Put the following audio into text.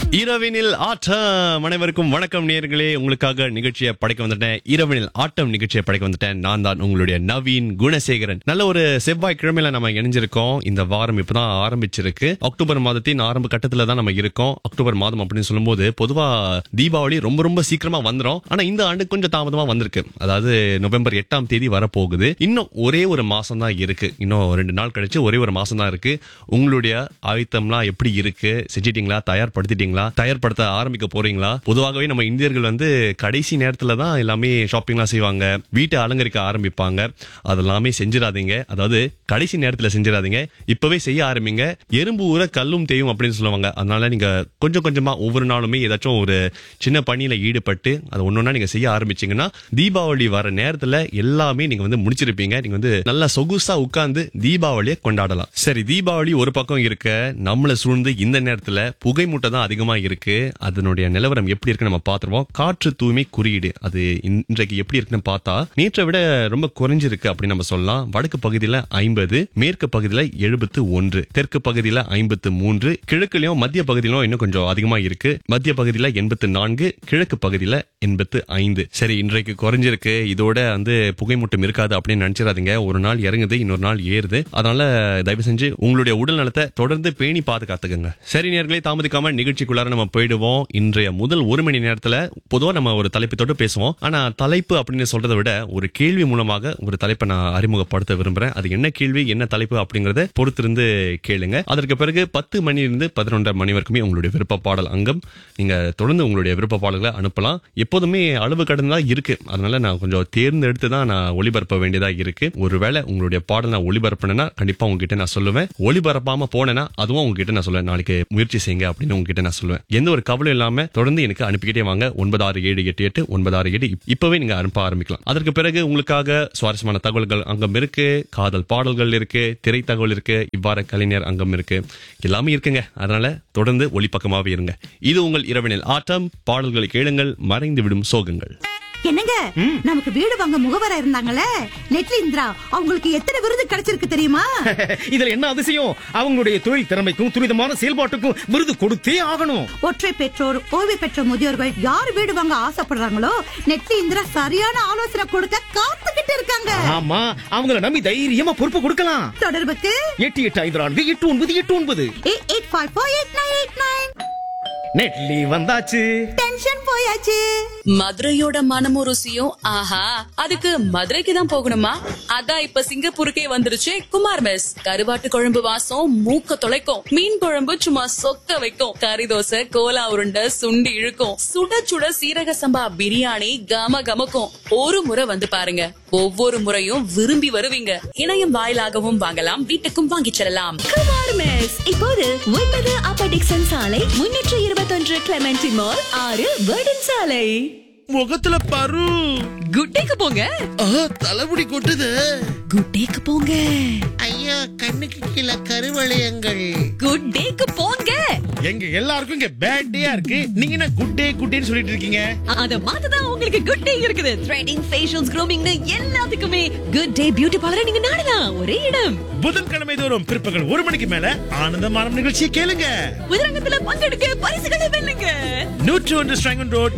இரவினில் ஆட்டம் அனைவருக்கும் வணக்கம் நேர்களே உங்களுக்காக நிகழ்ச்சியை படைக்க வந்துட்டேன் இரவினில் ஆட்டம் நிகழ்ச்சியை படைக்க வந்துட்டேன் நான் தான் உங்களுடைய நவீன் குணசேகரன் நல்ல ஒரு செவ்வாய் கிழமையில நம்ம இணைஞ்சிருக்கோம் இந்த வாரம் இப்பதான் ஆரம்பிச்சிருக்கு அக்டோபர் மாதத்தின் ஆரம்ப கட்டத்துல தான் நம்ம இருக்கோம் அக்டோபர் மாதம் அப்படின்னு சொல்லும்போது பொதுவா தீபாவளி ரொம்ப ரொம்ப சீக்கிரமா வந்துரும் ஆனா இந்த ஆண்டு கொஞ்சம் தாமதமா வந்திருக்கு அதாவது நவம்பர் எட்டாம் தேதி வரப்போகுது இன்னும் ஒரே ஒரு மாசம் தான் இருக்கு இன்னும் ரெண்டு நாள் கழிச்சு ஒரே ஒரு மாசம் தான் இருக்கு உங்களுடைய ஆயத்தம்லாம் எப்படி இருக்கு செஞ்சிட்டீங்களா தயார்படுத்திட்டீங்களா தயார்படுத்த ஆரம்பிக்க போறீங்களா பொதுவாகவே நம்ம இந்தியர்கள் வந்து கடைசி நேரத்துல தான் எல்லாமே ஷாப்பிங்லாம் செய்வாங்க வீட்டை அலங்கரிக்க ஆரம்பிப்பாங்க அதெல்லாமே செஞ்சிடாதீங்க அதாவது கடைசி நேரத்துல செஞ்சிடாதீங்க இப்பவே செய்ய ஆரம்பிங்க எறும்பு ஊற கல்லும் தேயும் அப்படின்னு சொல்லுவாங்க அதனால நீங்க கொஞ்சம் கொஞ்சமா ஒவ்வொரு நாளுமே ஏதாச்சும் ஒரு சின்ன பணியில ஈடுபட்டு அதை ஒன்னொன்னா நீங்க செய்ய ஆரம்பிச்சீங்கன்னா தீபாவளி வர நேரத்துல எல்லாமே நீங்க வந்து முடிச்சிருப்பீங்க நீங்க வந்து நல்லா சொகுசா உட்கார்ந்து தீபாவளியை கொண்டாடலாம் சரி தீபாவளி ஒரு பக்கம் இருக்க நம்மள சூழ்ந்து இந்த நேரத்துல புகை மூட்டை தான் அதிகமா இருக்கு அதனுடைய நிலவரம் எப்படி இருக்குன்னு நம்ம பாத்துருவோம் காற்று தூய்மை குறியீடு அது இன்றைக்கு எப்படி இருக்குன்னு பார்த்தா நேற்றை விட ரொம்ப குறைஞ்சிருக்கு அப்படின்னு நம்ம சொல்லலாம் வடக்கு பகுதியில ஐம்பது மேற்கு பகுதியில எழுபத்து ஒன்று தெற்கு பகுதியில ஐம்பத்து மூன்று கிழக்குலயும் மத்திய பகுதியிலும் இன்னும் கொஞ்சம் அதிகமா இருக்கு மத்திய பகுதியில எண்பத்து நான்கு கிழக்கு பகுதியில எண்பத்து ஐந்து சரி இன்றைக்கு குறைஞ்சிருக்கு இதோட வந்து புகைமூட்டம் இருக்காது அப்படின்னு நினைச்சிடாதீங்க ஒரு நாள் இறங்குது இன்னொரு நாள் ஏறுது அதனால தயவு செஞ்சு உங்களுடைய உடல் நலத்தை தொடர்ந்து பேணி பாதுகாத்துக்கங்க சரி நேர்களே தாமதிக்காம நிகழ்ச்சிக்குள்ளார நம்ம போயிடுவோம் இன்றைய முதல் ஒரு மணி நேரத்துல பொதுவா நம்ம ஒரு தலைப்பு தொட்டு பேசுவோம் ஆனா தலைப்பு அப்படின்னு சொல்றதை விட ஒரு கேள்வி மூலமாக ஒரு தலைப்பை நான் அறிமுகப்படுத்த விரும்புறேன் அது என்ன கேள்வி என்ன தலைப்பு அப்படிங்கறத பொறுத்திருந்து கேளுங்க அதற்கு பிறகு பத்து மணியிலிருந்து பதினொன்றரை மணி வரைக்குமே உங்களுடைய விருப்ப பாடல் அங்கம் நீங்க தொடர்ந்து உங்களுடைய விருப்ப பாடல்களை அனுப்பலாம் எப்போதுமே அளவு கடந்து தான் இருக்கு அதனால நான் கொஞ்சம் தேர்ந்தெடுத்து தான் நான் ஒளிபரப்ப வேண்டியதா இருக்கு ஒருவேளை உங்களுடைய பாடல் நான் ஒளிபரப்பினா கண்டிப்பா உங்ககிட்ட நான் சொல்லுவேன் ஒளிபரப்பாம போனேன்னா அதுவும் உங்ககிட்ட நான் சொல்லுவேன் நாளைக்கு முயற்சி செய்யுங்க அப்படின்னு உங்ககிட்ட நான் சொல்லுவேன் எந்த ஒரு கவலையும் இல்லாம தொடர்ந்து எனக்கு அனுப்பிக்கிட்டே வாங்க ஒன்பது ஆறு ஏழு எட்டு எட்டு ஒன்பது ஆறு ஏழு இப்- இப்பவே நீங்க அனுப்ப ஆரம்பிக்கலாம் அதற்கு பிறகு உங்களுக்காக சுவாரஸ்யமான தகவல்கள் அங்கம் இருக்கு காதல் பாடல்கள் இருக்கு திரை தகவல் இருக்கு இவ்வாறு கலைஞர் அங்கம் இருக்கு எல்லாமே இருக்குங்க அதனால தொடர்ந்து ஒளிப்பக்கமாவே இருங்க இது உங்கள் இரவினில் ஆட்டம் பாடல்களை கேளுங்கள் மறைந்து விடும் சோகங்கள் என்னங்க நமக்கு வீடு வாங்க முகவரா இருந்தாங்களே நெட்லி இந்திரா அவங்களுக்கு எத்தனை விருது கிடைச்சிருக்கு தெரியுமா இதுல என்ன அதிசயம் அவங்களுடைய தொழில் திறமைக்கும் துரிதமான செயல்பாட்டுக்கும் விருது கொடுத்தே ஆகணும் ஒற்றை பெற்றோர் ஓய்வு பெற்ற முதியோர்கள் யார் வீடு வாங்க ஆசைப்படுறாங்களோ நெட்லி இந்திரா சரியான ஆலோசனை கொடுக்க காத்துக்கிட்டு இருக்காங்க ஆமா அவங்கள நம்பி தைரியமா பொறுப்பு கொடுக்கலாம் தொடர்புக்கு எட்டு எட்டு ஐந்து நான்கு எட்டு ஒன்பது எட்டு ஒன்பது eight eight five four eight nine eight nine நெட்லி வந்தாச்சு டென்ஷன் போயாச்சு மதுரையோட மனமும் ருசியும் ஆஹா அதுக்கு மதுரைக்கு தான் போகணுமா அதான் இப்ப சிங்கப்பூருக்கே வந்துருச்சு குமார் மெஸ் கருவாட்டு குழம்பு வாசம் மூக்க தொலைக்கும் மீன் குழம்பு சும்மா சொக்க வைக்கும் கறி தோசை கோலா உருண்டை சுண்டி இழுக்கும் சுட சுட சீரக சம்பா பிரியாணி கம கமக்கும் ஒரு முறை வந்து பாருங்க ஒவ்வொரு முறையும் விரும்பி வருவீங்க இணையம் வாயிலாகவும் வாங்கலாம் வீட்டுக்கும் வாங்கிச் செல்லலாம் குமார் மெஸ் இப்போது ஒன்பது அப்பர் டிக்சன் சாலை முன்னூற்று இருபத்தொன்று கிளமெண்டி மால் ஆறு வேர்டன் சாலை முகத்துல பரு குட்டேக்கு போங்க தலைமுடி கொட்டுது குட்டேக்கு போங்க ஐயா கண்ணுக்கு கீழே கருவளையங்கள் குட்டேக்கு போங்க எங்க எல்லாருக்கும் இங்க பேட் டேயா இருக்கு நீங்க என்ன குட் டே குட் டேன்னு சொல்லிட்டு இருக்கீங்க அத மாத்ததான் உங்களுக்கு குட் டே இருக்குது த்ரெடிங் ஃபேஷியல்ஸ் க்ரூமிங்னு எல்லாத்துக்குமே குட் டே பியூட்டி பார்லரை நீங்க நாடலாம் ஒரே இடம் புதன்கிழமை தோறும் பிற்பகல் ஒரு மணிக்கு மேல ஆனந்தமான நிகழ்ச்சியை கேளுங்க உதிரங்கத்துல பங்கெடுக்க பரிசுகளை வெல்லுங்க நூற்று ஒன்று ஸ்ட்ராங்கன் ரோட்